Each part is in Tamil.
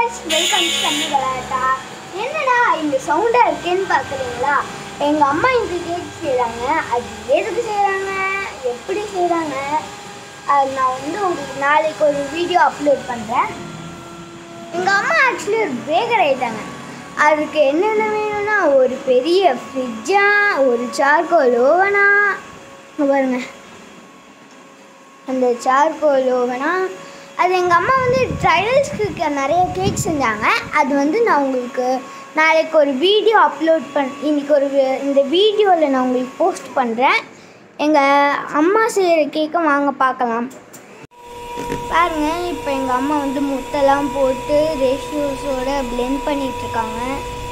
கைஸ் வெல்கம் டு தண்ணி விளையாட்டா என்னடா இந்த சவுண்டாக இருக்கேன்னு பார்க்குறீங்களா எங்கள் அம்மா இந்த கேக் செய்கிறாங்க அது எதுக்கு செய்கிறாங்க எப்படி செய்கிறாங்க அது நான் வந்து உங்களுக்கு நாளைக்கு ஒரு வீடியோ அப்லோட் பண்ணுறேன் எங்கள் அம்மா ஆக்சுவலி ஒரு பேக்கர் ஆயிட்டாங்க அதுக்கு என்னென்ன வேணும்னா ஒரு பெரிய ஃப்ரிட்ஜா ஒரு சார்கோல் ஓவனா இங்க பாருங்க அந்த சார்கோல் ஓவனா அது எங்கள் அம்மா வந்து ட்ரையல்ஸ்க்கு நிறைய கேக் செஞ்சாங்க அது வந்து நான் உங்களுக்கு நாளைக்கு ஒரு வீடியோ அப்லோட் பண் இன்னைக்கு ஒரு வி- இந்த வீடியோவில் நான் உங்களுக்கு போஸ்ட் பண்ணுறேன் எங்கள் அம்மா செய்கிற கேக்கை வாங்க பார்க்கலாம் பாருங்க இப்போ எங்கள் அம்மா வந்து முட்டைலாம் போட்டு ரேஷியோஸோட பிளெண்ட் பண்ணிட்டு இருக்காங்க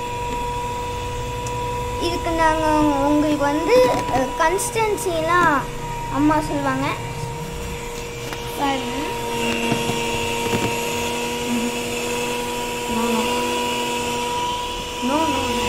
இதுக்கு நாங்கள் உங்களுக்கு வந்து கன்ஸ்டன்சிலாம் அம்மா சொல்லுவாங்க பாருங்க No, no, no.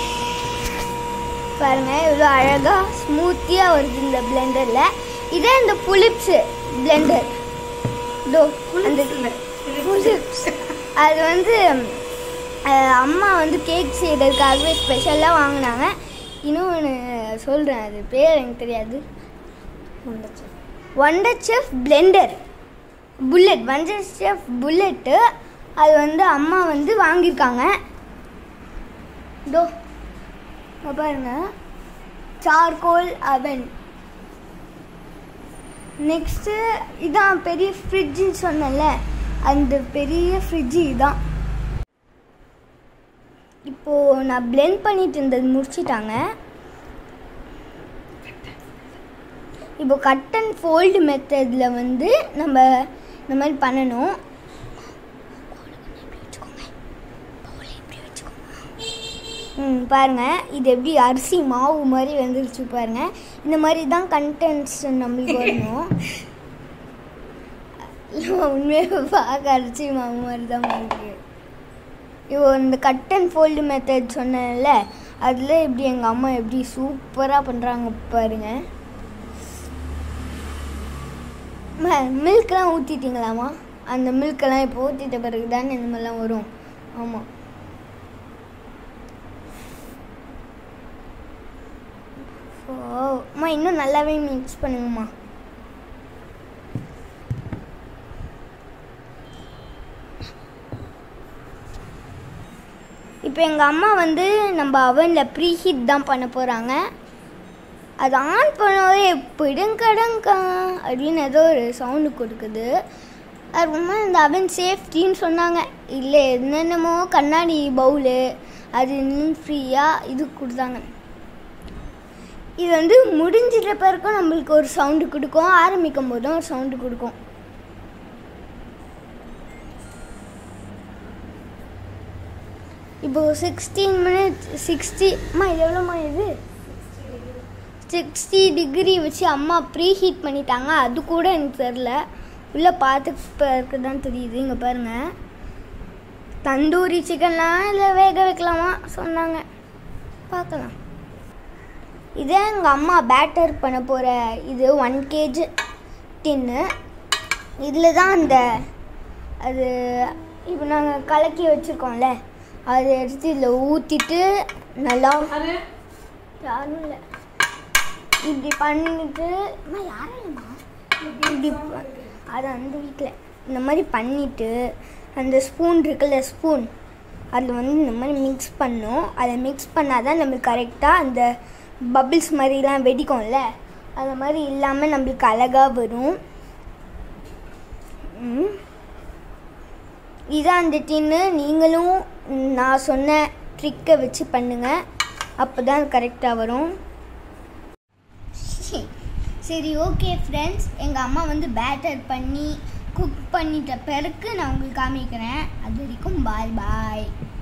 பாருங்க இவ்வளோ அழகாக ஸ்மூத்தியாக வருது இந்த பிளெண்டரில் இதே இந்த புலிப்ஸு பிளெண்டர் இதோ அந்த புலிப்ஸ் அது வந்து அஹ், அம்மா வந்து கேக் செய்கிறதுக்காகவே ஸ்பெஷலாக வாங்கினாங்க இன்னொன்று சொல்கிறேன் அது பேர் எனக்கு தெரியாது wonder chef blender bullet wonder chef bullet அது வந்து அம்மா வந்து வாங்கியிருக்காங்க இதோ இங்க பாருங்க சார்கோல் அவன் நெக்ஸ்ட்டு இதான் பெரிய ஃப்ரிட்ஜுன்னு சொன்னேன்ல அந்த பெரிய ஃப்ரிட்ஜு இதான் இப்போது நான் பிளெண்ட் பண்ணிட்டு இருந்தது முடிச்சிட்டாங்க இப்போ கட் அண்ட் ஃபோல்டு மெத்தடில் வந்து நம்ம இந்த மாதிரி பண்ணணும் ம் பாருங்க இது எப்படி அரிசி மாவு மாதிரி வந்துருச்சு பாருங்க இந்த மாதிரி தான் கண்டென்ட்ஸ் நம்மளுக்கு வரணும் உண்மையாக பார்க்க அரிசி மாவு மாதிரி தான் இருக்கு இப்போ இந்த கட் அண்ட் ஃபோல்டு மெத்தட் சொன்னேன்ல அதில் எப்படி எங்கள் அம்மா எப்படி சூப்பராக பண்ணுறாங்க பாருங்க மில்க்லாம் ஊற்றிட்டீங்களாம்மா அந்த மில்கெல்லாம் இப்போ ஊற்றிட்ட பிறகு தானே இந்த மாதிரிலாம் வரும் ஆமாம் ஓ அம்மா இன்னும் நல்லாவே மிக்ஸ் பண்ணுங்கம்மா இப்போ எங்கள் அம்மா வந்து நம்ம அவனில் ப்ரீ ஹீட் தான் பண்ண போகிறாங்க அது ஆன் பண்ணவே பிடுங்கடங்கா அப்படின்னு ஏதோ ஒரு சவுண்டு கொடுக்குது அப்புறமா இந்த அவன் சேஃப்டின்னு சொன்னாங்க இல்லை என்னென்னமோ கண்ணாடி பவுலு அது இன்னும் ஃப்ரீயாக இது கொடுத்தாங்க இது வந்து முடிஞ்சிட்ட பிறகும் நம்மளுக்கு ஒரு சவுண்டு கொடுக்கும் ஆரம்பிக்கும் போதும் ஒரு சவுண்டு கொடுக்கும் இப்போ சிக்ஸ்டீன் மினிட்ஸ் சிக்ஸ்டி அம்மா இது எவ்வளோம்மா இது சிக்ஸ்டி டிகிரி வச்சு அம்மா ப்ரீ ஹீட் பண்ணிட்டாங்க அது கூட எனக்கு தெரில உள்ளே பார்த்து பிறகு தான் தெரியுது இங்கே பாருங்கள் தந்தூரி சிக்கன்லாம் இல்லை வேக வைக்கலாமா சொன்னாங்க பார்க்கலாம் இதே எங்கள் அம்மா பேட்டர் பண்ண போகிற இது ஒன் கேஜி டின்னு இதில் தான் அந்த அது இப்போ நாங்கள் கலக்கி வச்சுருக்கோம்ல அதை எடுத்து இதில் ஊற்றிட்டு நல்லா யாரும் இல்லை இப்படி பண்ணிட்டு அம்மா யாரும் இல்லைம்மா இப்படி ப- அது அந்த வீட்டில் இந்த மாதிரி பண்ணிட்டு அந்த ஸ்பூன் இருக்குல்ல ஸ்பூன் அதில் வந்து இந்த மாதிரி மிக்ஸ் பண்ணும் அதை மிக்ஸ் பண்ணால் தான் நம்மளுக்கு கரெக்டாக அந்த பபிள்ஸ் மாதிரிலாம் வெடிக்கும்ல அந்த மாதிரி இல்லாமல் நம்மளுக்கு அழகாக வரும் ம். இதான் அந்த டின்னு நீங்களும் நான் சொன்ன ட்ரிக்கை வச்சு பண்ணுங்கள் அப்போ தான் கரெக்டாக வரும் சரி ஓகே ஃப்ரெண்ட்ஸ் எங்கள் அம்மா வந்து பேட்டர் பண்ணி குக் பண்ணிட்ட பிறகு நான் உங்களுக்கு காமிக்கிறேன் அது வரைக்கும் பாய் பாய்